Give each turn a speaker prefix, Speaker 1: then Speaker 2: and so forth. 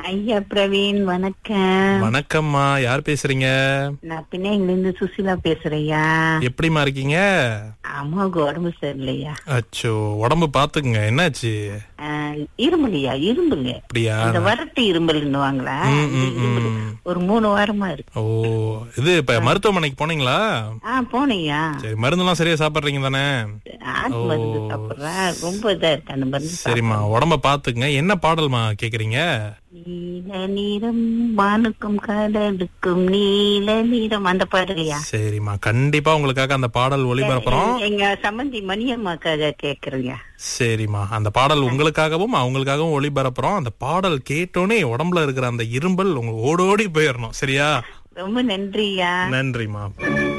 Speaker 1: ஐயா பிரவீன் வணக்கம்
Speaker 2: வணக்கம்மா யார் பேசுறீங்க
Speaker 1: நான் பின்னையில இருந்து சுசிலா பேசுறேயா
Speaker 2: எப்படிமா இருக்கீங்க
Speaker 1: அம்மாவுக்கு உடம்பு சரியில்லையா
Speaker 2: அச்சோ உடம்பு பாத்துக்குங்க என்னாச்சு
Speaker 1: ஆஹ், இருமலையா இரும்புங்க
Speaker 2: அப்படியா
Speaker 1: இந்த வரட்டு இரும்பல்னுவாங்களா
Speaker 2: ம்,
Speaker 1: இந்த
Speaker 2: ம்,
Speaker 1: இரும்பல்
Speaker 2: ம்.
Speaker 1: ஒரு மூணு வாரமா இருக்கு
Speaker 2: ஓ இது இப்ப மருத்துவமனைக்கு போனீங்களா
Speaker 1: ஆ போனையா
Speaker 2: சரி மருந்தெல்லாம் சரியா சாப்பிடுறீங்க தானே
Speaker 1: ஆட்டு மருந்து சாப்பிடுறா ரொம்ப இதா இருக்கு அந்த மருந்து
Speaker 2: சரிம்மா உடம்ப பாத்துக்குங்க என்ன பாடல்மா கேக்குறீங்க
Speaker 1: நீல நீரம் வானுக்கும் கடலுக்கும் நீல நீரம் அந்த பாடலையா
Speaker 2: சரிம்மா கண்டிப்பா உங்களுக்காக அந்த பாடல் ஒளிபரப்புறோம்
Speaker 1: எங்க சம்பந்தி மணியம்மாக்காக கேக்குறீங்க
Speaker 2: சரிம்மா அந்த பாடல் உங்களுக்காகவும் அவங்களுக்காகவும் ஒளிபரப்புறோம் அந்த பாடல் கேட்டோனே உடம்புல இருக்கிற அந்த இரும்பல் உங்களுக்கு ஓடோடி போயிடணும் சரியா
Speaker 1: ரொம்ப நன்றியா
Speaker 2: நன்றிம்மா